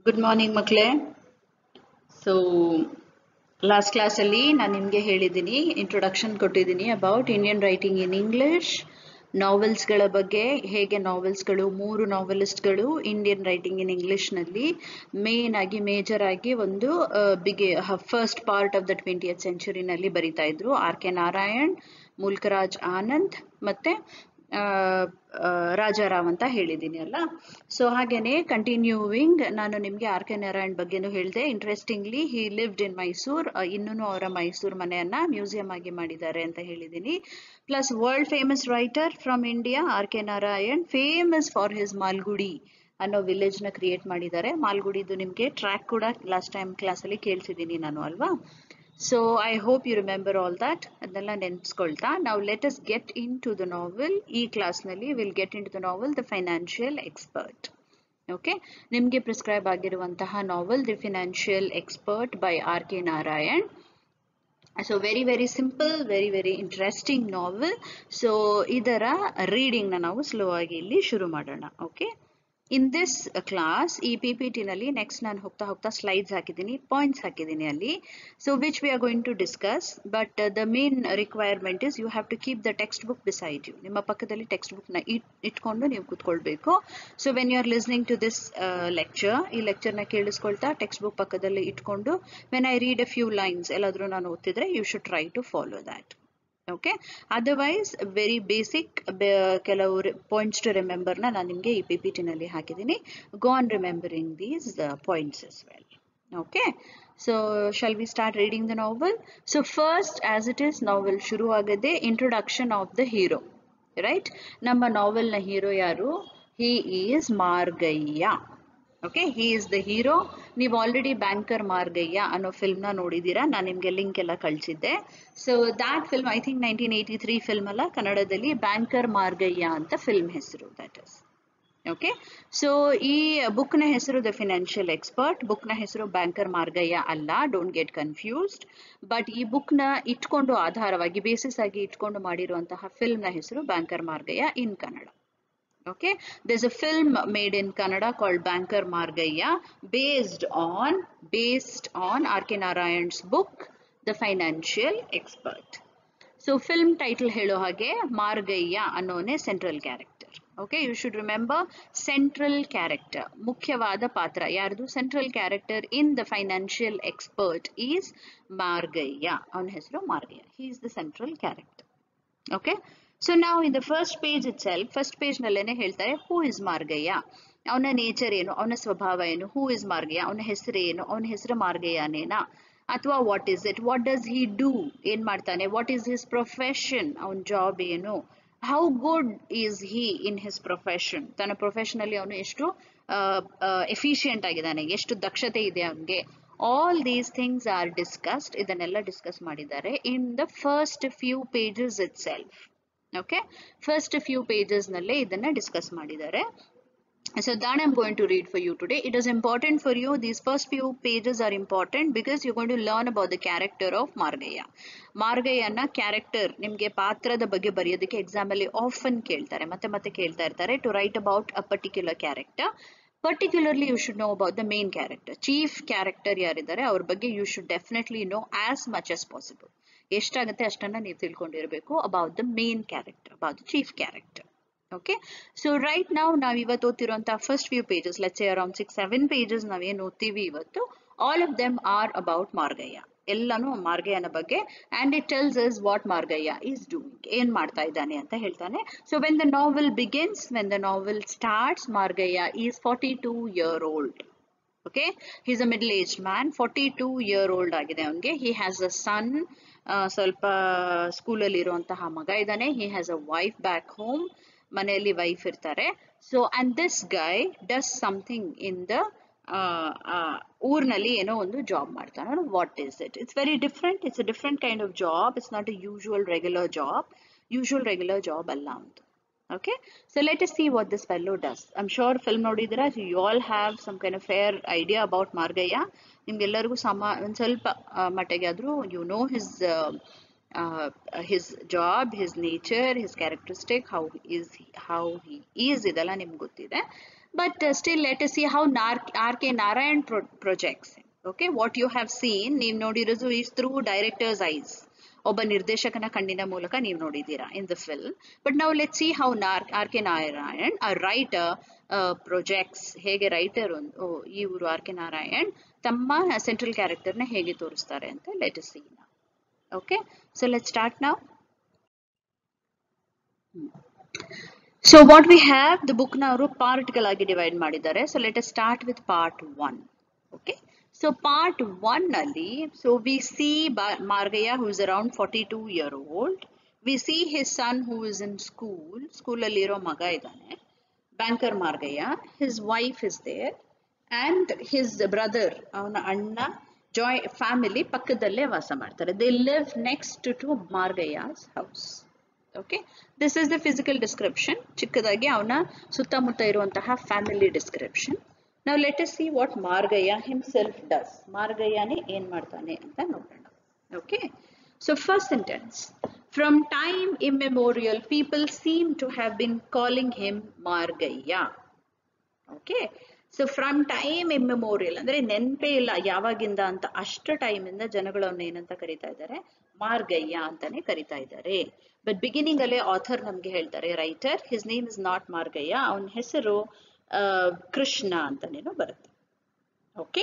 Good morning ಮಕ್ಕಳೇ so last ಕ್ಲಾಸಲ್ಲಿ ನಾನು ನಿಮಗೆ ಹೇಳಿದ್ದೀನಿ ಇಂಟ್ರೊಡಕ್ಷನ್ ಕೊಟ್ಟಿದ್ದೀನಿ about Indian writing in English ನಾವೆಲ್ಸ್ಗಳ ಬಗ್ಗೆ ಹೇಗೆ ನಾವೆಲ್ಸ್ಗಳು ಮೂರು ನಾವೆಲಿಸ್ಟ್ಗಳು ಇಂಡಿಯನ್ ರೈಟಿಂಗ್ ಇನ್ ಇಂಗ್ಲಿಷ್ನಲ್ಲಿ ಮೇನ್ ಆಗಿ ಮೇಜರ್ ಆಗಿ ಒಂದು ಬಿಗಿ first part of the twentieth ಸೆಂಚುರಿನಲ್ಲಿ ಬರಿತಾ ಇದ್ರು ಆರ್ ಕೆ ನಾರಾಯಣ್ ಮುಲ್ಕರಾಜ್ ಆನಂದ್ ಮತ್ತೆ ರಾಜಾರಾವ್ ಅಂತ ಹೇಳಿದ್ದೀನಿ ಅಲ್ಲ ಸೊ ಹಾಗೇನೆ ಕಂಟಿನ್ಯೂವಿಂಗ್ ನಾನು ನಿಮಗೆ ಆರ್ ಕೆ ನಾರಾಯಣ್ ಬಗ್ಗೆನೂ ಹೇಳಿದೆ interestingly he lived in Mysore ಇನ್ನೂ ಅವರ ಮೈಸೂರು ಮನೆಯನ್ನ ಮ್ಯೂಸಿಯಂ ಆಗಿ ಮಾಡಿದ್ದಾರೆ ಅಂತ ಹೇಳಿದ್ದೀನಿ plus world famous writer from India R K Narayan famous for his Malgudi ಅನ್ನೋ ವಿಲೇಜ್ ನ ಕ್ರಿಯೇಟ್ ಮಾಡಿದ್ದಾರೆ ಮಾಲ್ಗುಡಿದು ನಿಮಗೆ ಟ್ರ್ಯಾಕ್ ಕೂಡ ಲಾಸ್ಟ್ ಟೈಮ್ ಕ್ಲಾಸಲ್ಲಿ ಕೇಳಿಸಿದ್ದೀನಿ ನಾನು ಅಲ್ವಾ so I hope you remember all that ಅದನ್ನೆಲ್ಲ ನೆನ್ಸ್ಕೊಳ್ತಾ ನಾವು let us get into the novel ಈ ಕ್ಲಾಸ್ನಲ್ಲಿ will get into the novel the financial expert okay ನಿಮಗೆ ಪ್ರಿಸ್ಕ್ರೈಬ್ ಆಗಿರುವಂತಹ novel the financial expert by R K Narayan so very very simple very very interesting novel so ಇದರ ರೀಡಿಂಗ್ನ ನಾವು slow ಆಗಿ ಇಲ್ಲಿ ಶುರು ಮಾಡೋಣ ಓಕೆ ಇನ್ ದಿಸ್ ಕ್ಲಾಸ್ ಈ ಪಿ ಪಿ ಟಿನಲ್ಲಿ ನೆಕ್ಸ್ಟ್ ನಾನು ಹೋಗ್ತಾ ಹೋಗ್ತಾ ಸ್ಲೈಡ್ಸ್ ಹಾಕಿದ್ದೀನಿ ಪಾಯಿಂಟ್ಸ್ ಹಾಕಿದ್ದೀನಿ ಅಲ್ಲಿ so which we are going to discuss but the main requirement is you have to keep the text book beside you ನಿಮ್ಮ ಪಕ್ಕದಲ್ಲಿ ಟೆಕ್ಸ್ಟ್ ಬುಕ್ನ ಇಟ್ಕೊಂಡು ನೀವು ಕೂತ್ಕೊಳ್ಬೇಕು so when you are listening to this lecture ಈ ಲೆಕ್ಚರ್ನ ಕೇಳಿಸ್ಕೊಳ್ತಾ ಟೆಕ್ಸ್ಟ್ ಬುಕ್ ಪಕ್ಕದಲ್ಲಿ ಇಟ್ಕೊಂಡು when I read a few lines ಎಲ್ಲಾದರೂ ನಾನು ಓದ್ತಿದ್ರೆ you should try to follow that okay otherwise very basic ಕೆಲವು ಪಾಯಿಂಟ್ಸ್ ಟು ರಿಮೆಂಬರ್ನ ನಾನು ನಿಮಗೆ ಈ ಪಿ ಪಿ ಟಿನಲ್ಲಿ ಹಾಕಿದ್ದೀನಿ go on remembering these points as well okay so shall we start reading the novel so first as it is novel ಶುರು ಆಗದೆ introduction of the hero right ನಮ್ಮ ನಾವೆಲ್ನ ಹೀರೋ ಯಾರು he is Margayya okay he is the hero ನೀವು already banker Margayya ಅನ್ನೋ ಫಿಲ್ಮ್ನ ನೋಡಿದ್ದೀರಾ ನಾನು ನಿಮಗೆ ಲಿಂಕ್ ಎಲ್ಲ ಕಳಿಸಿದ್ದೆ so that film I think nineteen eighty three film ಅಲ್ಲ ಕನ್ನಡದಲ್ಲಿ ಬ್ಯಾಂಕರ್ ಮಾರ್ಗಯ್ಯ ಅಂತ ಫಿಲ್ಮ್ ಹೆಸರು ದಟ್ ಇಸ್ ಓಕೆ ಸೊ ಈ ಬುಕ್ನ ಹೆಸರು ದ ಫಿನಾನ್ಷಿಯಲ್ ಎಕ್ಸ್ಪರ್ಟ್ ಬುಕ್ನ ಹೆಸರು ಬ್ಯಾಂಕರ್ ಮಾರ್ಗಯ್ಯ ಅಲ್ಲ ಡೋಂಟ್ ಗೆಟ್ ಕನ್ಫ್ಯೂಸ್ಡ್ ಬಟ್ ಈ ಬುಕ್ನ ಇಟ್ಕೊಂಡು ಆಧಾರವಾಗಿ ಬೇಸಿಸ್ ಆಗಿ ಇಟ್ಕೊಂಡು ಮಾಡಿರುವಂತಹ ಫಿಲ್ಮ್ನ ಹೆಸರು banker Margayya in Kannada okay there's a film made in kannada called banker margayya based on based on rk narayan's book the financial expert so film title ಹೇಳೋ ಹಾಗೆ ಮಾರ್ಗಯ್ಯ ಅನ್ನೋನೆ central character okay you should remember central character ಮುಖ್ಯವಾದ ಪಾತ್ರ ಯಾರ್ದು central character in the financial expert is Margayya ಅವನ ಹೆಸರು Margayya he is the central character okay so ನಾವು in the first page itself first page ನಲ್ಲೇನೆ ಹೇಳ್ತಾರೆ ಹೂ ಇಸ್ ಮಾರ್ಗಯ್ಯ ಅವನ nature ಏನು ಅವನ ಸ್ವಭಾವ ಏನು ಹೂ ಇಸ್ ಮಾರ್ಗಯ್ಯ ಅವನ ಹೆಸರು ಏನು ಅವನ ಹೆಸರು ಮಾರ್ಗಯ್ಯನೇನಾ ಅಥವಾ what is it what does he do ಏನ್ ಮಾಡ್ತಾನೆ ವಾಟ್ ಈಸ್ ಹಿಸ್ ಪ್ರೊಫೆಷನ್ ಅವನ ಜಾಬ್ ಏನು how good is he in his profession ತನ್ನ ಪ್ರೊಫೆಷನ್ ಅಲ್ಲಿ ಅವನು ಎಷ್ಟು ಎಫಿಷಿಯಂಟ್ ಆಗಿದ್ದಾನೆ ಎಷ್ಟು ದಕ್ಷತೆ ಇದೆ ಅವನಿಗೆ all these things are discussed ಇದನ್ನೆಲ್ಲ ಡಿಸ್ಕಸ್ ಮಾಡಿದ್ದಾರೆ in the first few pages itself okay first few pages ನಲ್ಲೇ ಇದನ್ನ ಡಿಸ್ಕಸ್ ಮಾಡಿದ್ದಾರೆ so that i'm going to read for you today it is important for you these first few pages are important because you're going to learn about the character of margaya ಮಾರ್ಗಯ್ಯನ character ನಿಮಗೆ ಪಾತ್ರದ ಬಗ್ಗೆ ಬರೆಯೋದಕ್ಕೆ exam ಅಲ್ಲಿ often ಕೇಳ್ತಾರೆ ಮತ್ತೆ ಮತ್ತೆ ಕೇಳ್ತಾ ಇರ್ತಾರೆ to write about a particular character particularly you should know about the main character chief character ಯಾರಿದ್ದಾರೆ ಅವ್ರ ಬಗ್ಗೆ you should definitely know as much as possible ಎಷ್ಟಾಗುತ್ತೆ ಅಷ್ಟನ್ನ ನೀವು ತಿಳ್ಕೊಂಡಿರಬೇಕು about the main character about the chief character okay so right ನಾವು ನಾವು ಇವತ್ತು ಓದ್ತಿರುವಂತಹ first few pages let's around six seven pages ನಾವೇನು ಓದ್ತೀವಿ ಇವತ್ತು all of them are about Margayya ಎಲ್ಲಾನು ಮಾರ್ಗಯ್ಯನ ಬಗ್ಗೆ and it tells is what Margayya is doing ಏನ್ ಮಾಡ್ತಾ ಇದ್ದಾನೆ ಅಂತ ಹೇಳ್ತಾನೆ so when the novel begins when the novel starts Margayya is forty two year old okay he's a middle age man forty two year old ಆಗಿದೆ ಅವನಿಗೆ ಹಿ has ಅ ಸನ್ ಸ್ವಲ್ಪ ಸ್ಕೂಲಲ್ಲಿ ಇರುವಂತಹ ಮಗ ಇದ್ದಾನೆ he has a wife back home ಮನೆಯಲ್ಲಿ wife ಇರ್ತಾರೆ so and this guy does something in the ಊರ್ನಲ್ಲಿ ಏನೋ ಒಂದು ಜಾಬ್ ಮಾಡ್ತಾನೆ what is it it's very different it's a different kind of job it's not a usual regular job usual regular job ಅಲ್ಲ ಅಂತ okay so let us see what this fellow does i'm sure film ನೋಡಿದಿರಾ you all have some kind of fair idea about Margayya ನಿಮ್ಗೆಲ್ಲರಿಗೂ ಸಮ ಒಂದ್ ಸ್ವಲ್ಪ ಮಟ್ಟಿಗೆ ಆದ್ರೂ you know his uh, uh, his job his nature his characteristic how is he, how he is ಇದೆಲ್ಲ ನಿಮ್ಗೆ ಗೊತ್ತಿದೆ but uh, still let us see how Nar- RK Narayan pro- projects him. Okay, what you have seen, ನೀವು ನೋಡಿರೋದು is through director's eyes. ಒಬ್ಬ ನಿರ್ದೇಶಕನ ಕಣ್ಣಿನ ಮೂಲಕ ನೀವು ನೋಡಿದ್ದೀರಾ in the film but ನಾವು ಲೆಟ್ ಸಿ ಹೌ ನಾರ್ ಆರ್ ಕೆ ನಾರಾಯಣ್ ಆ writer projects ಹೇಗೆ ರೈಟರ್ ಒಂದು ಇವರು ಆರ್ ಕೆ ನಾರಾಯಣ್ ತಮ್ಮ ಸೆಂಟ್ರಲ್ ಕ್ಯಾರೆಕ್ಟರ್ನ ಹೇಗೆ ತೋರಿಸ್ತಾರೆ ಅಂತ let see okay so let start ನಾವು so what we have the ಬುಕ್ನ ಅವರು ಪಾರ್ಟ್ಗಳಾಗಿ ಡಿವೈಡ್ ಮಾಡಿದ್ದಾರೆ so let us start with part one okay so part one ಅಲ್ಲಿ so we see Margayya who is around forty two year old we see his son who is in school ಸ್ಕೂಲಲ್ಲಿ ಇರೋ ಮಗ ಇದ್ದಾನೆ banker Margayya his wife is there and his brother ಅವನ ಅಣ್ಣ ಜಾಯ್ family ಪಕ್ಕದಲ್ಲೇ ವಾಸ ಮಾಡ್ತಾರೆ they live next to Margayya's house okay this is the physical description ಚಿಕ್ಕದಾಗಿ ಅವನ ಸುತ್ತಮುತ್ತ ಇರುವಂತಹ ಫ್ಯಾಮಿಲಿ ಡಿಸ್ಕ್ರಿಪ್ಷನ್ ನಾವು let see what Margayya himself does ಮಾರ್ಗಯ್ಯನೇ ಏನ್ ಮಾಡ್ತಾನೆ ಅಂತ ನೋಡೋಣ okay so first sentence from time immemorial people seem to have been calling him Margayya okay so from time immemorial ಅಂದ್ರೆ ನೆನಪೇ ಇಲ್ಲ ಯಾವಾಗಿಂದ ಅಂತ ಅಷ್ಟು ಟೈಮಿಂದ ಜನಗಳು ಅವನ್ನ ಏನಂತ ಕರಿತಾ ಇದ್ದಾರೆ ಮಾರ್ಗಯ್ಯ ಅಂತಾನೆ ಕರಿತಾ ಇದ್ದಾರೆ ಬಟ್ ಬಿಗಿನಿಂಗ್ ಅಲ್ಲೇ ಆಥರ್ ನಮ್ಗೆ ಹೇಳ್ತಾರೆ writer his name is not Margayya ಅವನ ಹೆಸರು ಕೃಷ್ಣ ಅಂತಾನೇನೋ ಬರುತ್ತೆ ಓಕೆ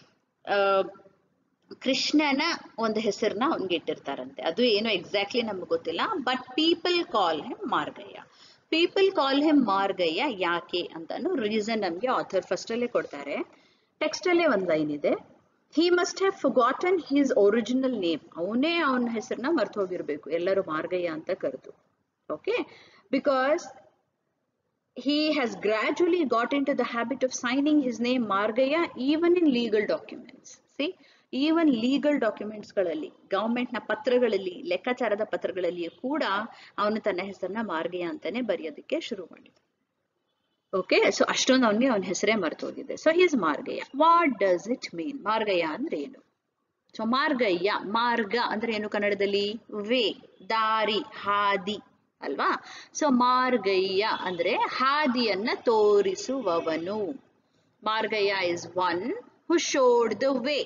ಕೃಷ್ಣನ ಒಂದು ಹೆಸರನ್ನ ಅವ್ನಿಗೆ ಇಟ್ಟಿರ್ತಾರಂತೆ ಅದು ಏನೋ ಎಕ್ಸಾಕ್ಟ್ಲಿ ನಮ್ಗೆ ಗೊತ್ತಿಲ್ಲ but people call him Margayya people call him Margayya ಯಾಕೆ ಅಂತಾನು ರೀಸನ್ ನಮ್ಗೆ ಆಥರ್ ಫಸ್ಟ್ ಅಲ್ಲೇ ಕೊಡ್ತಾರೆ ಟೆಕ್ಸ್ಟ್ ಅಲ್ಲೇ ಒಂದ್ ಲೈನ್ ಇದೆ he must have forgotten his original name ಅವನೇ ಅವನ ಹೆಸರನ್ನ ಮರ್ತು ಹೋಗಿರ್ಬೇಕು ಎಲ್ಲರೂ ಮಾರ್ಗಯ್ಯ ಅಂತ ಕರೆದು okay because he has gradually got into the habit of signing his name Margaya even in legal documents. See, even legal documents ಗಳಲ್ಲಿ ಗವರ್ಮೆಂಟ್ ನ ಪತ್ರಗಳಲ್ಲಿ ಲೆಕ್ಕಾಚಾರದ ಪತ್ರಗಳಲ್ಲಿಯೂ ಕೂಡ ಅವನು ತನ್ನ ಹೆಸರನ್ನ ಮಾರ್ಗಯ್ಯ ಅಂತಾನೆ ಬರೆಯೋದಕ್ಕೆ ಶುರು ಮಾಡಿದ ಓಕೆ ಸೊ ಅಷ್ಟೊಂದು ಅವನಿಗೆ ಅವನ ಹೆಸರೇ ಮರೆತು ಹೋಗಿದೆ so is Margayya what does it mean Margayya ಅಂದ್ರೆ ಏನು ಸೊ ಮಾರ್ಗಯ್ಯ ಮಾರ್ಗ ಅಂದ್ರೆ ಏನು ಕನ್ನಡದಲ್ಲಿ ವೇ ದಾರಿ ಹಾದಿ ಅಲ್ವಾ ಸೊ ಮಾರ್ಗಯ್ಯ ಅಂದ್ರೆ ಹಾದಿಯನ್ನ ತೋರಿಸುವವನು Margayya is one who showed the way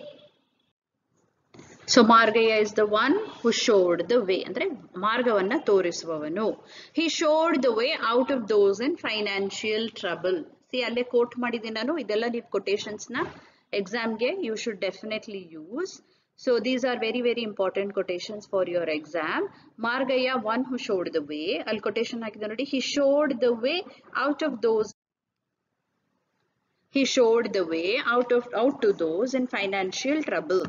so Margayya is the one who showed the way ಅಂದ್ರೆ ಮಾರ್ಗವನ್ನ ತೋರಿಸುವವನು he showed the way out of those in financial trouble see ಅಲ್ಲೇ ಕೋಟ್ ಮಾಡಿದ್ದೀನಿ ನಾನು ಇದೆಲ್ಲ ನೀವು ಕೊಟೇಶನ್ಸ್ ನ ಎಕ್ಸಾಮ್ಗೆ you should definitely use so these are very very important quotations for your exam Margayya one who showed the way ಅಲ್ಲಿ quotation ಹಾಕಿದೆ ನೋಡಿ ಹಿ showed the way out of those he showed the way out of out to those in financial trouble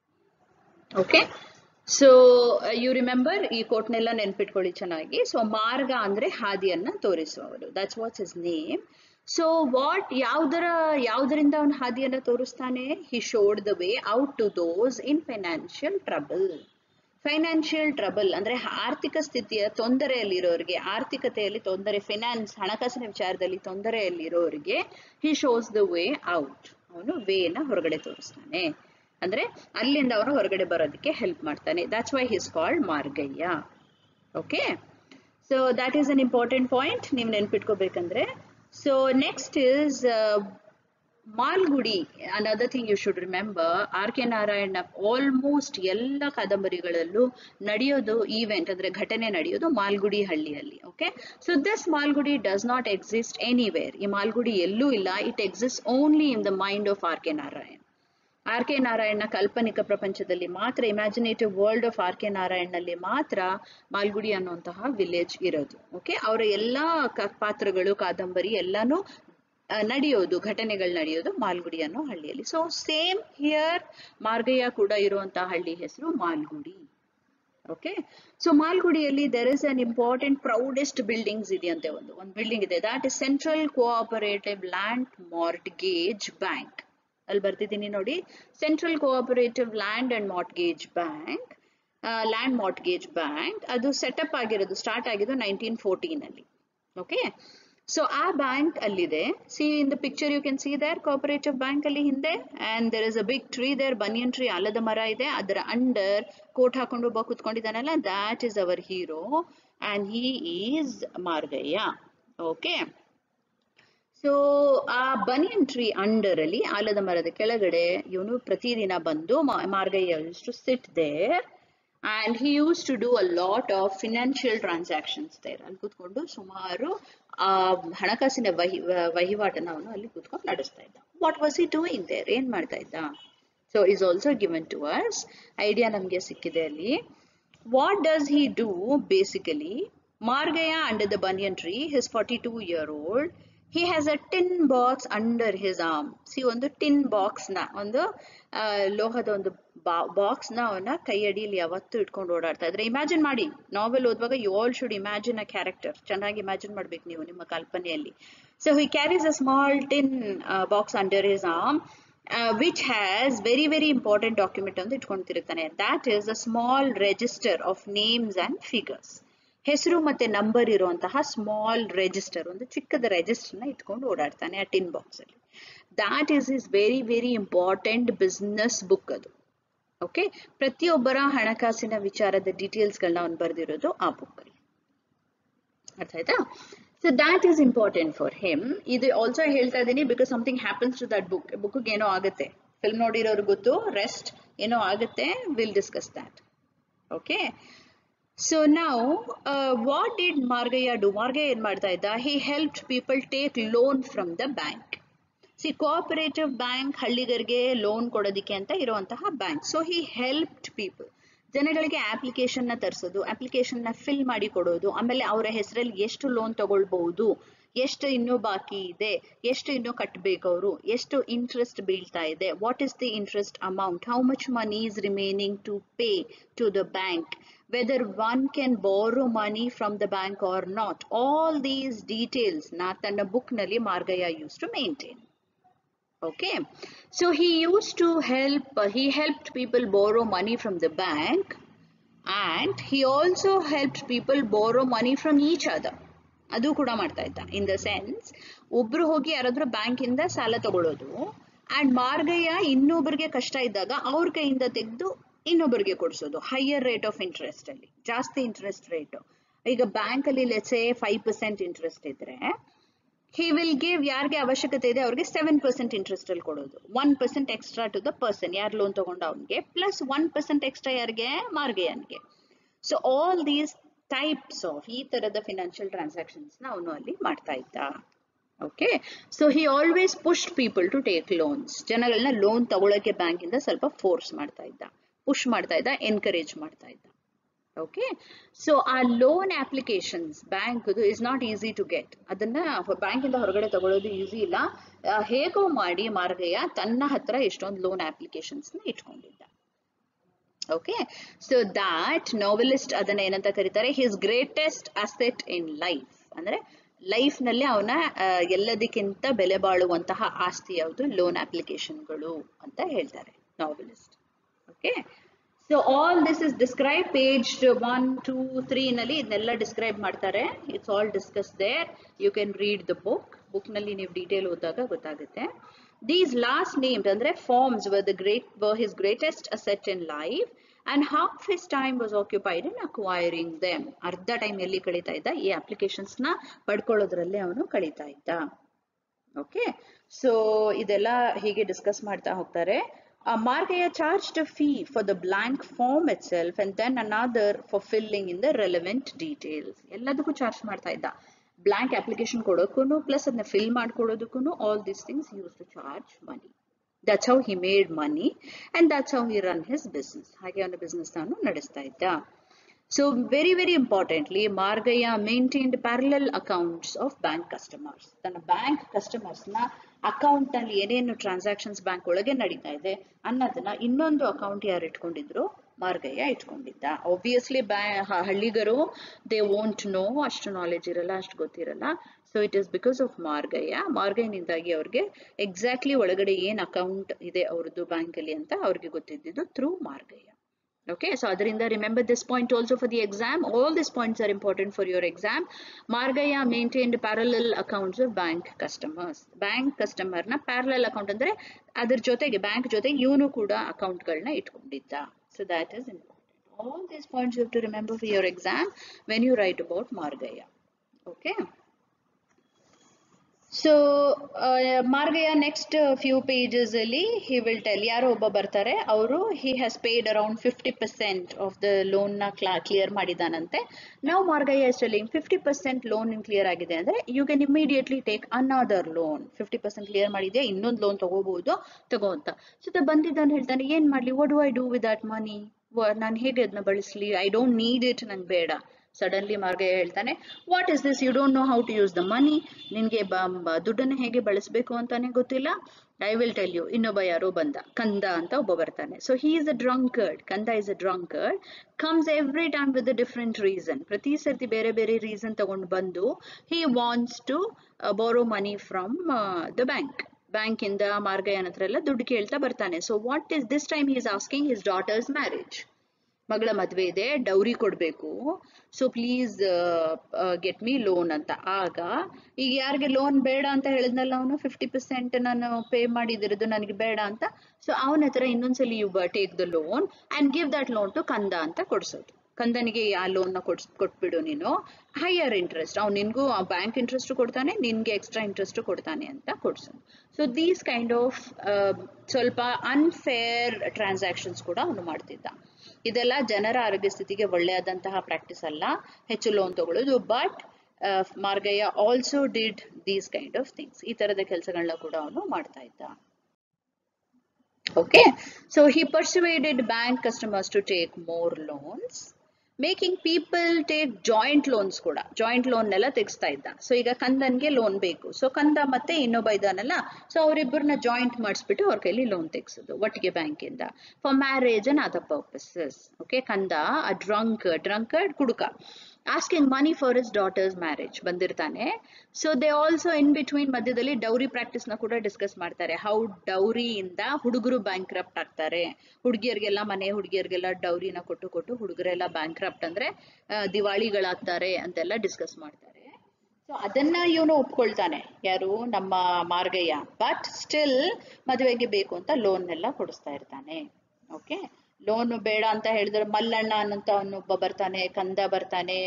okay so you remember ಈ ಕೋಟ್ನೆಲ್ಲ ನೆನ್ಪಿಟ್ಕೊಳ್ಳಿ ಚೆನ್ನಾಗಿ so ಮಾರ್ಗ ಅಂದ್ರೆ ಹಾದಿಯನ್ನ ತೋರಿಸುವವರು that's what's is name so what ಯಾವ್ದರ ಯಾವ್ದರಿಂದ ಅವನು ಹಾದಿಯನ್ನ ತೋರಿಸ್ತಾನೆ he showed the way out to those in financial trouble financial trouble ಅಂದ್ರೆ ಆರ್ಥಿಕ ಸ್ಥಿತಿಯ ತೊಂದರೆಯಲ್ಲಿರೋರಿಗೆ ಆರ್ಥಿಕತೆಯಲ್ಲಿ ತೊಂದರೆ ಫೈನಾನ್ಸ್ ಹಣಕಾಸಿನ ವಿಚಾರದಲ್ಲಿ ತೊಂದರೆಯಲ್ಲಿರೋರಿಗೆ he shows the way out ಅವನು ವೇನ ಹೊರಗಡೆ ತೋರಿಸ್ತಾನೆ ಅಂದ್ರೆ ಅಲ್ಲಿಂದ ಅವನು ಹೊರಗಡೆ ಬರೋದಕ್ಕೆ ಹೆಲ್ಪ್ ಮಾಡ್ತಾನೆ that's why his called Margayya okay so that is an important point ನೀವು ನೆನ್ಪಿಟ್ಕೋಬೇಕಂದ್ರೆ so next is Malgudi another thing you should remember R K Narayana almost ಎಲ್ಲ ಕಾದಂಬರಿಗಳಲ್ಲೂ ನಡೆಯೋದು ಈವೆಂಟ್ ಅಂದ್ರೆ ಘಟನೆ ನಡೆಯೋದು ಮಾಲ್ಗುಡಿ ಹಳ್ಳಿಯಲ್ಲಿ okay so this Malgudi does not exist anywhere ಈ ಮಾಲ್ಗುಡಿ ಎಲ್ಲೂ ಇಲ್ಲ it exist only in the mind of R K Narayan R K Narayana ಕಾಲ್ಪನಿಕ ಪ್ರಪಂಚದಲ್ಲಿ ಮಾತ್ರ imaginative world of R K ನಾರಾಯಣ್ನಲ್ಲಿ ಮಾತ್ರ ಮಾಲ್ಗುಡಿ ಅನ್ನುವಂತಹ ವಿಲೇಜ್ ಇರೋದು ಓಕೆ ಅವರ ಎಲ್ಲಾ ಪಾತ್ರಗಳು ಕಾದಂಬರಿ ಎಲ್ಲಾನು ನಡೆಯೋದು ಘಟನೆಗಳು ನಡೆಯೋದು ಮಾಲ್ಗುಡಿ ಅನ್ನೋ ಹಳ್ಳಿಯಲ್ಲಿ ಸೊ ಸೇಮ್ ಹಿಯರ್ ಮಾರ್ಗಯ್ಯ ಕೂಡ ಇರುವಂತಹ ಹಳ್ಳಿ ಹೆಸರು ಮಾಲ್ಗುಡಿ ಓಕೆ ಸೊ ಮಾಲ್ಗುಡಿಯಲ್ಲಿ there is an important proudest buildings ಇದೆಯಂತೆ ಒಂದು ಒಂದು ಬಿಲ್ಡಿಂಗ್ ಇದೆ that is central cooperative land mortgage bank ಅಲ್ಲಿ ಬರ್ತಿದ್ದೀನಿ ನೋಡಿ central cooperative land and mortgage bank land mortgage bank ಅದು ಸೆಟಪ್ ಆಗಿರೋದು ಸ್ಟಾರ್ಟ್ ಆಗಿದ್ದು ನೈನ್ಟೀನ್ ಫೋರ್ಟೀನ್ ಅಲ್ಲಿ ಓಕೆ ಸೊ ಆ ಬ್ಯಾಂಕ್ ಅಲ್ಲಿದೆ see in the picture you can see there cooperative bank ಅಲ್ಲಿ ಹಿಂದೆ and there is a big tree there banian tree ಆಲದ ಮರ ಇದೆ ಅದರ ಅಂಡರ್ ಕೋಟ್ ಹಾಕೊಂಡು ಒಬ್ಬ ಕುತ್ಕೊಂಡಿದ್ದಾನಲ್ಲ that is our hero and he is Margayya okay so banyan tree under ಅಲ್ಲಿ ಆಲದ ಮರದ ಕೆಳಗಡೆ ಇವನು ಪ್ರತಿದಿನ ಬಂದು Margayya used to sit there and he used to do a lot of financial transactions there ಅಲ್ಲಿ ಕೂತ್ಕೊಂಡು ಸುಮಾರು ಆ ಹಣಕಾಸಿನ ವಹಿ ವಹಿವಾಟನ ಅವನು ಅಲ್ಲಿ ಕೂತ್ಕೊಂಡು ನಡೆಸ್ತಾ ಇದ್ದ what was he doing there ಏನ್ ಮಾಡ್ತಾ ಇದ್ದ so is also given to us idea ನಮಗೆ ಸಿಕ್ಕಿದೆ ಅಲ್ಲಿ what does he do basically Margayya under the banyan tree his forty two year old he has a tin box under his arm see ಒಂದು tin box ನ ಒಂದು ಲೋಹದ ಒಂದು box ನ ಅವನ ಕೈಯಡಿಯಲ್ಲಿ ಯಾವತ್ತು ಇಟ್ಕೊಂಡು ಓಡಾಡ್ತಾ ಇದ್ರೆ ಇಮ್ಯಾಜಿನ್ ಮಾಡಿ ನಾವೆಲ್ ಓದುವಾಗ you all should imagine a character ಚೆನ್ನಾಗಿ ಇಮ್ಯಾಜಿನ್ ಮಾಡ್ಬೇಕು ನೀವು ನಿಮ್ಮ ಕಲ್ಪನೆಯಲ್ಲಿ so he carries a small tin box under his arm which has very very important document ಅಂತ ಇಟ್ಕೊಂಡು ತಿರುಗ್ತಾನೆ that is a small register of names and figures ಹೆಸರು ಮತ್ತೆ ನಂಬರ್ ಇರುವಂತಹ ಸ್ಮಾಲ್ ರೆಜಿಸ್ಟರ್ ಒಂದು ಚಿಕ್ಕದ ರೆಜಿಸ್ಟರ್ ನ ಇಟ್ಕೊಂಡು ಓಡಾಡ್ತಾನೆ ಆ ಟಿನ್ ಬಾಕ್ಸ್ ಅಲ್ಲಿ that is is very very important business book ಅದು ಓಕೆ ಪ್ರತಿಯೊಬ್ಬರ ಹಣಕಾಸಿನ ವಿಚಾರದ ಡೀಟೇಲ್ಸ್ ಗಳನ್ನ ಅವ್ನು ಬರೆದಿರೋದು ಆ ಬುಕ್ ಅಲ್ಲಿ ಅರ್ಥ ಆಯ್ತಾ so that is important for him ಇದು ಆಲ್ಸೋ ಹೇಳ್ತಾ ಇದ್ದೀನಿ because something happens to that book book ಏನೋ ಆಗುತ್ತೆ ಫಿಲ್ಮ್ ನೋಡಿರೋರು ಗೊತ್ತು ರೆಸ್ಟ್ ಏನೋ ಆಗುತ್ತೆ will discuss that okay so ನಾವು what did Margayya do Margayya ಏನ್ ಮಾಡ್ತಾ ಇದ್ದ he help people take loan from the bank see cooperative bank ಹಳ್ಳಿಗರಿಗೆ ಲೋನ್ ಕೊಡೋದಿಕ್ಕೆ ಅಂತ ಇರುವಂತಹ bank so he helped people ಜನಗಳಿಗೆ ಅಪ್ಲಿಕೇಶನ್ ನ ತರಿಸೋದು ಅಪ್ಲಿಕೇಶನ್ ನ ಫಿಲ್ ಮಾಡಿ ಕೊಡೋದು ಆಮೇಲೆ ಅವರ ಹೆಸರಲ್ಲಿ ಎಷ್ಟು ಲೋನ್ ತಗೊಳ್ಬಹುದು ಎಷ್ಟು ಇನ್ನೂ ಬಾಕಿ ಇದೆ ಎಷ್ಟು ಇನ್ನೂ ಕಟ್ಟಬೇಕು ಅವರು ಎಷ್ಟು ಇಂಟ್ರೆಸ್ಟ್ ಬೀಳ್ತಾ ಇದೆ what is the interest amount how much money is remaining to pay to the bank whether one can borrow money from the bank or not. All these details na tana book nali Margaya used to maintain. Okay, so he used to help, uh, he helped people borrow money from the bank and he also helped people borrow money from each other. ಅದು ಕೂಡ ಮಾಡ್ತಾ ಇದ್ದ in the sense ಒಬ್ರು ಹೋಗಿ ಯಾರಾದ್ರೂ bank ಇಂದ ಸಾಲ ತಗೊಳ್ಳೋದು ಅಂಡ್ ಮಾರ್ಗಯ್ಯ ಇನ್ನೊಬ್ಬರಿಗೆ ಕಷ್ಟ ಇದ್ದಾಗ ಅವ್ರ ಕೈಯಿಂದ ತೆಗೆದು ಇನ್ನೊಬ್ಬರಿಗೆ ಕೊಡಿಸೋದು ಹೈಯರ್ ರೇಟ್ ಆಫ್ ಇಂಟ್ರೆಸ್ಟ್ ಅಲ್ಲಿ ಜಾಸ್ತಿ ಇಂಟ್ರೆಸ್ಟ್ ರೇಟ್ ಈಗ ಬ್ಯಾಂಕ್ ಅಲ್ಲಿ ಲೆಟ್ಸೆ ಫೈವ್ ಪರ್ಸೆಂಟ್ ಇಂಟ್ರೆಸ್ಟ್ ಇದ್ರೆ ಹಿ ವಿಲ್ ಗಿವ್ ಯಾರಿಗೆ ಅವಶ್ಯಕತೆ ಇದೆ ಅವ್ರಿಗೆ ಸೆವೆನ್ ಪರ್ಸೆಂಟ್ ಇಂಟ್ರೆಸ್ಟ್ ಅಲ್ಲಿ ಕೊಡೋದು one percent extra to the person ಯಾರು ಲೋನ್ ತಗೊಂಡ ಅವನಿಗೆ ಪ್ಲಸ್ ಒನ್ ಪರ್ಸೆಂಟ್ ಎಕ್ಸ್ಟ್ರಾ ಯಾರಿಗೆ ಮಾರ್ಗೆಯನ್ಗೆ so all these types of ಈ ತರದ ಫಿನಾನ್ಷಿಯಲ್ ಟ್ರಾನ್ಸಾಕ್ಷನ್ಸ್ ನ ಅವನು ಅಲ್ಲಿ ಮಾಡ್ತಾ ಇದ್ದ okay so he always pushed people to take loans ಜನಗಳನ್ನ ಲೋನ್ ತಗೊಳಕ್ಕೆ ಬ್ಯಾಂಕ್ ಇಂದ ಸ್ವಲ್ಪ ಫೋರ್ಸ್ ಮಾಡ್ತಾ ಇದ್ದ ಪುಷ್ ಮಾಡ್ತಾ ಇದ್ದ ಎನ್ಕರೇಜ್ ಮಾಡ್ತಾ ಇದ್ದ ಓಕೆ ಸೊ ಆ loan applications bank is not easy to get ಅದನ್ನ ಬ್ಯಾಂಕ್ ಇಂದ ಹೊರಗಡೆ ತಗೊಳ್ಳೋದು ಈಸಿ ಇಲ್ಲ ಹೇಗೋ ಮಾಡಿ ಮಾರ್ಗಯ್ಯ ತನ್ನ ಹತ್ರ ಎಷ್ಟೊಂದು ಲೋನ್ ಅಪ್ಲಿಕೇಶನ್ಸ್ ನ ಇಟ್ಕೊಂಡಿದ್ದ ಓಕೆ ಸೊ ದಾಟ್ ನೋವೆಲಿಸ್ಟ್ ಅದನ್ನ ಏನಂತ ಕರೀತಾರೆ his greatest asset in life ಅಂದ್ರೆ ಲೈಫ್ ನಲ್ಲಿ ಅವನ ಎಲ್ಲದಕ್ಕಿಂತ ಬೆಲೆ ಬಾಳುವಂತಹ ಆಸ್ತಿ ಯಾವುದು ಲೋನ್ ಅಪ್ಲಿಕೇಶನ್ಗಳು ಅಂತ ಹೇಳ್ತಾರೆ novelist okay so all this is describe page one two three ನಲ್ಲಿ ಇದನ್ನೆಲ್ಲ ಡಿಸ್ಕ್ರೈಬ್ ಮಾಡ್ತಾರೆ it's all discuss there you can read the book book ನಲ್ಲಿ ನೀವು ಡೀಟೇಲ್ ಓದಿದಾಗ ಗೊತ್ತಾಗುತ್ತೆ ದೀಸ್ ಲಾಸ್ಟ್ ನೇಮ್ಡ್ ಅಂದ್ರೆ forms were the great were his greatest asset in life and half his time was occupied in acquiring them ಅರ್ಧ time ಎಲ್ಲಿ ಕಳೀತಾ ಇದ್ದ ಈ ಅಪ್ಲಿಕೇಶನ್ಸ್ ನ ಪಡ್ಕೊಳ್ಳೋದ್ರಲ್ಲೇ ಅವನು ಕಳೀತಾ ಇದ್ದ ಓಕೆ ಸೊ ಇದೆಲ್ಲ ಹೀಗೆ ಡಿಸ್ಕಸ್ ಮಾಡ್ತಾ ಹೋಗ್ತಾರೆ Uh, Margaya charged a fee for the blank form itself and then another for filling in the relevant details. ಎಲ್ಲದಕ್ಕೂ ಚಾರ್ಜ್ ಮಾಡ್ತಾ ಇದ್ದ ಬ್ಲಾಂಕ್ ಅಪ್ಲಿಕೇಶನ್ ಕೊಡೋಕ್ಕೂ ಪ್ಲಸ್ ಅದನ್ನ ಫಿಲ್ ಮಾಡ್ಕೊಡೋದಕ್ಕೂ all these things used to charge money that's how he made money and that's how he run his business ಹಾಗೆ ಅವನ business ನಾನು ನಡೆಸ್ತಾ ಇದ್ದ so very very importantly Margayya maintained parallel accounts of bank customers ತನ್ನ bank customers ನ account ನಲ್ಲಿ ಏನೇನು transactions bank ಒಳಗೆ ನಡೀತಾ ಇದೆ ಅನ್ನೋದನ್ನ ಇನ್ನೊಂದು ಅಕೌಂಟ್ ಯಾರು ಇಟ್ಕೊಂಡಿದ್ರು ಮಾರ್ಗಯ್ಯ ಇಟ್ಕೊಂಡಿದ್ದ ಒಬ್ವಿಯಸ್ಲಿ ಬ್ಯಾ ಹಳ್ಳಿಗರು ದೇ ವೋಂಟ್ ನೋ ಅಷ್ಟು ನಾಲೆಜ್ ಇರಲ್ಲ ಅಷ್ಟು ಗೊತ್ತಿರಲ್ಲ so it is because of Margayya ಮಾರ್ಗಯ್ಯನಿಂದಾಗಿ ಅವ್ರಿಗೆ ಎಕ್ಸಾಕ್ಟ್ಲಿ ಒಳಗಡೆ ಏನ್ ಅಕೌಂಟ್ ಇದೆ ಅವ್ರದ್ದು ಬ್ಯಾಂಕ್ ಅಲ್ಲಿ ಅಂತ ಅವ್ರಿಗೆ ಗೊತ್ತಿದ್ದು through Margayya Okay, so Adrinda, remember this point also for the exam. All these points are important for your exam. Margaya maintained parallel accounts of bank customers. Bank customer ನ parallel account ಅಂದ್ರೆ ಅದ್ರ ಜೊತೆಗೆ bank ಜೊತೆಗೆ ಇವನು ಕೂಡ ಅಕೌಂಟ್ಗಳನ್ನ ಇಟ್ಕೊಂಡಿದ್ದ so that is important all these points you to remember for your exam when you write about Margayya okay so Margayya next few pages ಅಲ್ಲಿ ಹಿ ವಿಲ್ ಟೆಲ್ ಯಾರೋ ಒಬ್ಬ ಬರ್ತಾರೆ ಅವರು he has paid around fifty percent of the loan ನ clear ಮಾಡಿದಾನಂತೆ ನಾವು Margayya is telling fifty percent loan clear ಆಗಿದೆ ಅಂದ್ರೆ you can immediately take another loan fifty percent clear ಮಾಡಿದ್ಯಾ ಇನ್ನೊಂದು ಲೋನ್ ತಗೋಬಹುದು ತಗೋ ಅಂತ ಸೊ ಬಂದಿದ್ದಾನೆ ಹೇಳ್ತಾನೆ ಏನ್ ಮಾಡ್ಲಿ what do I do with that money ನಾನು ಹೇಗೆ ಅದನ್ನ ಬಳಸಲಿ ಐ ಡೋಂಟ್ ನೀಡ್ ಇಟ್ ನಂಗೆ ಬೇಡ ಸಡನ್ಲಿ ಮಾರ್ಗಯ ಹೇಳ್ತಾನೆ what is this you don't know how to use the money ನಿನ್ಗೆ ದುಡ್ಡನ್ನು ಹೇಗೆ ಬಳಸಬೇಕು ಅಂತಾನೆ ಗೊತ್ತಿಲ್ಲ ಐ ವಿಲ್ ಟೆಲ್ ಯು ಇನ್ನೊಬ್ಬ ಯಾರೋ ಬಂದ ಕಂದ ಅಂತ ಒಬ್ಬ ಬರ್ತಾನೆ so he is a drunkard Kanda is a drunkard comes every time with a different reason ಪ್ರತಿ ಸರ್ತಿ ಬೇರೆ ಬೇರೆ ರೀಸನ್ ತಗೊಂಡು ಬಂದು he wants to borrow money from the bank bank ಇಂದ ಮಾರ್ಗಯನ ಹತ್ರ ಎಲ್ಲ ದುಡ್ಡು ಕೇಳ್ತಾ ಬರ್ತಾನೆ so what is this time he is asking his daughter's marriage ಮಗಳ ಮದ್ವೆ ಇದೆ ಡೌರಿ ಕೊಡ್ಬೇಕು so please get me loan ಅಂತ ಆಗ ಈಗ ಯಾರಿಗೆ ಲೋನ್ ಬೇಡ ಅಂತ ಹೇಳಿದ್ನಲ್ಲ ಅವನು ಫಿಫ್ಟಿ ಪರ್ಸೆಂಟ್ ನಾನು ಪೇ ಮಾಡಿದಿರೋದು ನನಗೆ ಬೇಡ ಅಂತ ಸೊ ಅವನ ಹತ್ರ ಇನ್ನೊಂದ್ಸಲಿ you take the loan and give that loan to Kanda ಅಂತ ಕೊಡ್ಸೋದು ಕಂದನಿಗೆ ಆ ಲೋನ್ ನ ಕೊಡ್ಸ್ ಕೊಟ್ಬಿಡು ನೀನು ಹೈಯರ್ ಇಂಟ್ರೆಸ್ಟ್ ಅವ್ನು ನಿನ್ಗೂ ಆ ಬ್ಯಾಂಕ್ ಇಂಟ್ರೆಸ್ಟ್ ಕೊಡ್ತಾನೆ ನಿನ್ಗೆ ಎಕ್ಸ್ಟ್ರಾ ಇಂಟ್ರೆಸ್ಟ್ ಕೊಡ್ತಾನೆ ಅಂತ ಕೊಡ್ಸೋದು ಸೊ ದೀಸ್ ಕೈಂಡ್ ಆಫ್ ಸ್ವಲ್ಪ ಅನ್ಫೇರ್ ಟ್ರಾನ್ಸಾಕ್ಷನ್ಸ್ ಕೂಡ ಅವನು ಮಾಡ್ತಿದ್ದ ಇದೆಲ್ಲ ಜನರ ಆರೋಗ್ಯ ಸ್ಥಿತಿಗೆ ಒಳ್ಳೆಯದಂತಹ ಪ್ರಾಕ್ಟೀಸ್ ಅಲ್ಲ ಹೆಚ್ಚು ಲೋನ್ ತಗೊಳ್ಳೋದು but Margayya also did these kind of things ಈ ತರದ ಕೆಲಸಗಳನ್ನ ಕೂಡ ಅವನು ಮಾಡ್ತಾ ಇದ್ದ okay so he persuaded bank customers to take more loans making people take joint loans ಕೂಡ ಜಾಯಿಂಟ್ ಲೋನ್ ಎಲ್ಲ ತೆಗಿಸ್ತಾ ಇದ್ದ ಸೊ ಈಗ ಕಂದನ್ಗೆ ಲೋನ್ ಬೇಕು ಸೊ ಕಂದ ಮತ್ತೆ ಇನ್ನೊಬ್ಬ ಇದ್ದಾನಲ್ಲ ಸೊ ಅವರಿಬ್ಬರನ್ನ ಜಾಯಿಂಟ್ ಮಾಡಿಸ್ಬಿಟ್ಟು ಅವ್ರ ಕೈಲಿ ಲೋನ್ ತೆಗ್ಸೋದು ಒಟ್ಟಿಗೆ ಬ್ಯಾಂಕಿಂದ for marriage and other purposes okay Kanda a drunk drunkard ಕುಡುಕ asking money for is daughter's marriage ಬಂದಿರ್ತಾನೆ so they also in between ಮಧ್ಯದಲ್ಲಿ ಡೌರಿ ಪ್ರಾಕ್ಟೀಸ್ ನ ಕೂಡ ಡಿಸ್ಕಸ್ ಮಾಡ್ತಾರೆ ಹೌ ಡೌರಿಯಿಂದ ಹುಡುಗರು ಬ್ಯಾಂಕ್ ಕ್ರಪ್ಟ್ ಆಗ್ತಾರೆ ಹುಡುಗಿಯರಿಗೆಲ್ಲ ಮನೆ ಹುಡುಗಿಯರಿಗೆಲ್ಲ ಡೌರಿನ ಕೊಟ್ಟು ಕೊಟ್ಟು ಹುಡುಗರೆಲ್ಲ ಬ್ಯಾಂಕ್ ಕ್ರಪ್ಟ್ ಅಂದ್ರೆ ದಿವಾಳಿಗಳಾಗ್ತಾರೆ ಅಂತೆಲ್ಲ ಡಿಸ್ಕಸ್ ಮಾಡ್ತಾರೆ ಸೊ ಅದನ್ನ ಇವನು ಒಪ್ಕೊಳ್ತಾನೆ ಯಾರು ನಮ್ಮ ಮಾರ್ಗಯ್ಯ ಬಟ್ ಸ್ಟಿಲ್ ಮದುವೆಗೆ ಬೇಕು ಅಂತ ಲೋನ್ ಎಲ್ಲ ಕೊಡಿಸ್ತಾ ಇರ್ತಾನೆ ಓಕೆ ಲೋನ್ ಬೇಡ ಅಂತ ಹೇಳಿದ್ರೆ ಮಲ್ಲಣ್ಣ ಅನ್ನಂತ ಅವನೊಬ್ಬ ಬರ್ತಾನೆ ಕಂದ ಬರ್ತಾನೆ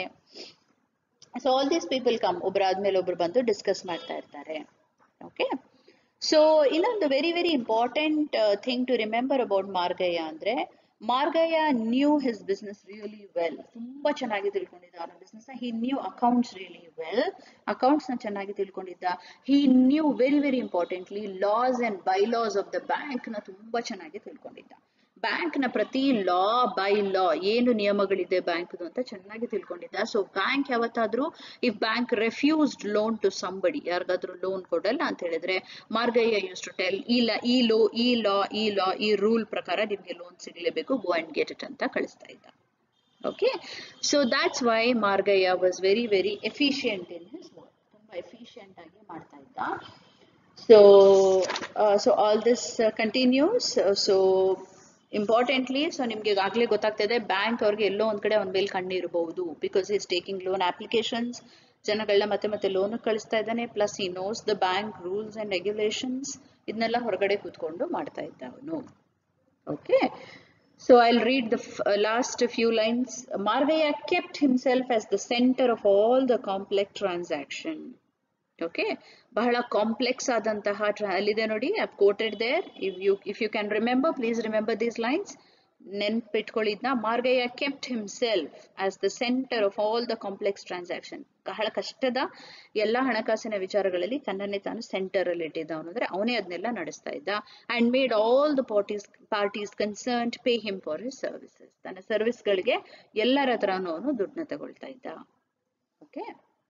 so all these people come ಒಬ್ರಾದ್ಮೇಲೆ ಒಬ್ರು ಬಂದು ಡಿಸ್ಕಸ್ ಮಾಡ್ತಾ ಇರ್ತಾರೆ ಓಕೆ ಸೊ ಇನ್ನೊಂದು very very important thing to remember about Margayya ಅಂದ್ರೆ Margayya knew his business really well ತುಂಬಾ ಚೆನ್ನಾಗಿ ತಿಳ್ಕೊಂಡಿದ್ದ ಅವನ business he knew accounts really well accounts ನ ಚೆನ್ನಾಗಿ ತಿಳ್ಕೊಂಡಿದ್ದ he knew very very importantly laws and bylaws of the bank ನ ತುಂಬಾ ಚೆನ್ನಾಗಿ ತಿಳ್ಕೊಂಡಿದ್ದ ಬ್ಯಾಂಕ್ ನ ಪ್ರತಿ ಲಾ ಬೈ ಲಾ ಏನು ನಿಯಮಗಳಿದೆ ಬ್ಯಾಂಕ್ ಅಂತ ಚೆನ್ನಾಗಿ ತಿಳ್ಕೊಂಡಿದ್ದ ಸೊ ಬ್ಯಾಂಕ್ ಯಾವತ್ತಾದ್ರೂ if bank refused loan to somebody ಯಾರಿಗಾದ್ರೂ ಲೋನ್ ಕೊಡಲ್ಲ ಅಂತ ಹೇಳಿದ್ರೆ ಮಾರ್ಗಯ್ಯ ಯೂಸ್ ಟು ಟೆಲ್ ಈ ಲಾ ಈ ಲೋ ಈ ಲಾ ಈ ಲಾ ಈ ರೂಲ್ ಪ್ರಕಾರ ನಿಮ್ಗೆ ಲೋನ್ ಸಿಗಲೇಬೇಕು ಗೋ ಅಂಡ್ ಗೆಟ್ ಇಟ್ ಅಂತ ಕಳಿಸ್ತಾ ಇದ್ದ okay so that's why Margayya was very very efficient in his work ತುಂಬಾ ಎಫಿಷಿಯಂಟ್ ಆಗಿ ಮಾಡ್ತಾ ಇದ್ದ so so all this continues so importantly so ನಿಮ್ಗೆ ಈಗಾಗಲೇ ಗೊತ್ತಾಗ್ತಿದೆ ಬ್ಯಾಂಕ್ ಅವ್ರಿಗೆ ಎಲ್ಲೋ ಒಂದ್ ಕಡೆ ಅವನ ಮೇಲೆ ಕಣ್ಣಿರಬಹುದು because is taking loan applications ಜನಗಳನ್ನ ಮತ್ತೆ ಮತ್ತೆ ಲೋನ್ ಕಳಿಸ್ತಾ ಇದ್ದಾನೆ ಪ್ಲಸ್ ಈ knows the bank rules and regulations ಇದನ್ನೆಲ್ಲ ಹೊರಗಡೆ ಕೂತ್ಕೊಂಡು ಮಾಡ್ತಾ ಇದ್ದ ಅವನು okay so I read the uh, last few lines. Margaya kept himself as the center of all the complex transaction. Okay ಬಹಳ ಕಾಂಪ್ಲೆಕ್ಸ್ ಆದಂತಹ ಅಲ್ಲಿದೆ ನೋಡಿ I quoted there if you if you can remember please remember these lines ನೆನ್ಪಿಟ್ಕೊಳ್ಳಿದ್ನ Margayya kept himself as the centre of all the complex transaction ಬಹಳ ಕಷ್ಟದ ಎಲ್ಲ ಹಣಕಾಸಿನ ವಿಚಾರಗಳಲ್ಲಿ ತನ್ನನ್ನೇ ತಾನು ಸೆಂಟರ್ ಅಲ್ಲಿ ಇಟ್ಟಿದ್ದವನು ಅಂದ್ರೆ ಅವನೇ ಅದನ್ನೆಲ್ಲ ನಡೆಸ್ತಾ ಇದ್ದ and made all the parties parties concern pay him for his services ತನ್ನ ಸರ್ವಿಸ್ಗಳಿಗೆ ಎಲ್ಲರ ಹತ್ರನೂ ಅವನು ದುಡ್ಡನ್ನ ತಗೊಳ್ತಾ ಇದ್ದ ಓಕೆ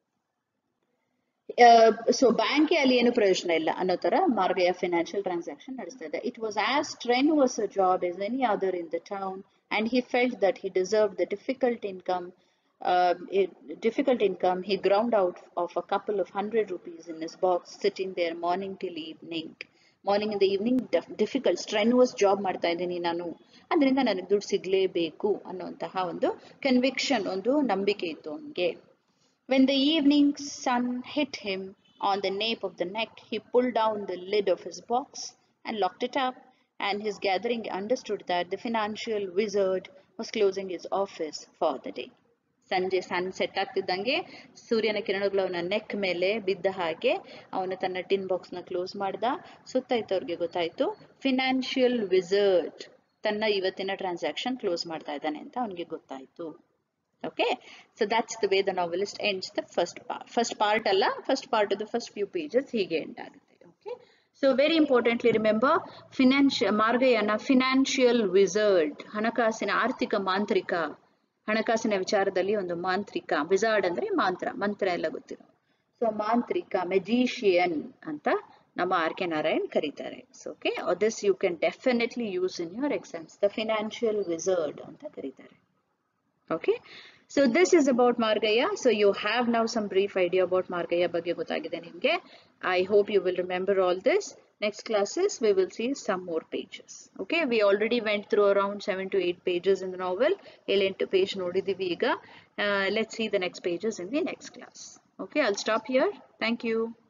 ಸೊ ಬ್ಯಾಂಕ್ ಅಲ್ಲಿ ಏನು ಪ್ರಯೋಜನ ಇಲ್ಲ ಅನ್ನೋ ತರ ಮಾರ್ಗಯ ಫಿನಾನ್ಷಿಯಲ್ ಟ್ರಾನ್ಸಾಕ್ಷನ್ ನಡೆಸ್ತಾ ಇದೆ it was as strenuous a job as any other in the town and he felt that he deserved the difficult income uh, difficult income he ground out of a couple of hundred rupees in his box sitting there morning till evening morning ಇಂದ evening difficult strenuous job ಮಾಡ್ತಾ ಇದ್ದೀನಿ ನಾನು ಅದರಿಂದ ನನಗೆ ದುಡ್ಡು ಸಿಗ್ಲೇಬೇಕು ಅನ್ನುವಂತಹ ಒಂದು conviction ಒಂದು ನಂಬಿಕೆ ಇತ್ತು ಅವನಿಗೆ When the evening sun hit him on the nape of the neck, he pulled down the lid of his box and locked it up, and his gathering understood that the financial wizard was closing his office for the day. ಸಂಜೆ ಸನ್ set ಆಗ್ತಿದ್ದಂಗೆ ಸೂರ್ಯನ ಕಿರಣಗಳು ಅವನ neck ಮೇಲೆ ಬಿದ್ದ ಹಾಗೆ ಅವನು ತನ್ನ tin box ನ ಕ್ಲೋಸ್ ಮಾಡ್ದ ಸುತ್ತ ಇದ್ದವ್ರಿಗೆ ಗೊತ್ತಾಯ್ತು ಫಿನಾನ್ಷಿಯಲ್ ವಿಸರ್ಡ್ ತನ್ನ ಇವತ್ತಿನ ಟ್ರಾನ್ಸಾಕ್ಷನ್ ಕ್ಲೋಸ್ ಮಾಡ್ತಾ ಇದ್ದಾನೆ ಅಂತ ಅವನಿಗೆ ಗೊತ್ತಾಯ್ತು okay so that's the way the novelist ends the first part first part ಅಲ್ಲ first part of the first few pages ಹೀಗೆ end ಆಗುತ್ತೆ okay so very importantly remember financial ಮಾರ್ಗಯ್ಯನ ಫಿನಾನ್ಷಿಯಲ್ ವಿಸರ್ಡ್ ಹಣಕಾಸಿನ ಆರ್ಥಿಕ ಮಾಂತ್ರಿಕ ಹಣಕಾಸಿನ ವಿಚಾರದಲ್ಲಿ ಒಂದು ಮಾಂತ್ರಿಕ ವಿಸಾರ್ಡ್ ಅಂದ್ರೆ ಮಾಂತ್ರ ಮಂತ್ರ ಎಲ್ಲ ಗೊತ್ತಿರೋ ಸೊ ಮಾಂತ್ರಿಕ ಮೆಜಿಷಿಯನ್ ಅಂತ ನಮ್ಮ ಆರ್ ಕೆ ನಾರಾಯಣ್ ಕರೀತಾರೆ so okay this you can definitely use in your exams the financial wizard ಅಂತ ಕರೀತಾರೆ okay so this is about margaya so you have now some brief idea about margaya ಬಗ್ಗೆ ಗೊತ್ತಾಗಿದೆ ನಿಮಗೆ i hope you will remember all this next classes we will see some more pages okay we already went through around 7 to 8 pages in the novel ಏಳೆಂಟು page ನೋಡಿದೀವಿ ಈಗ uh, let's see the next pages in the next class okay i'll stop here thank you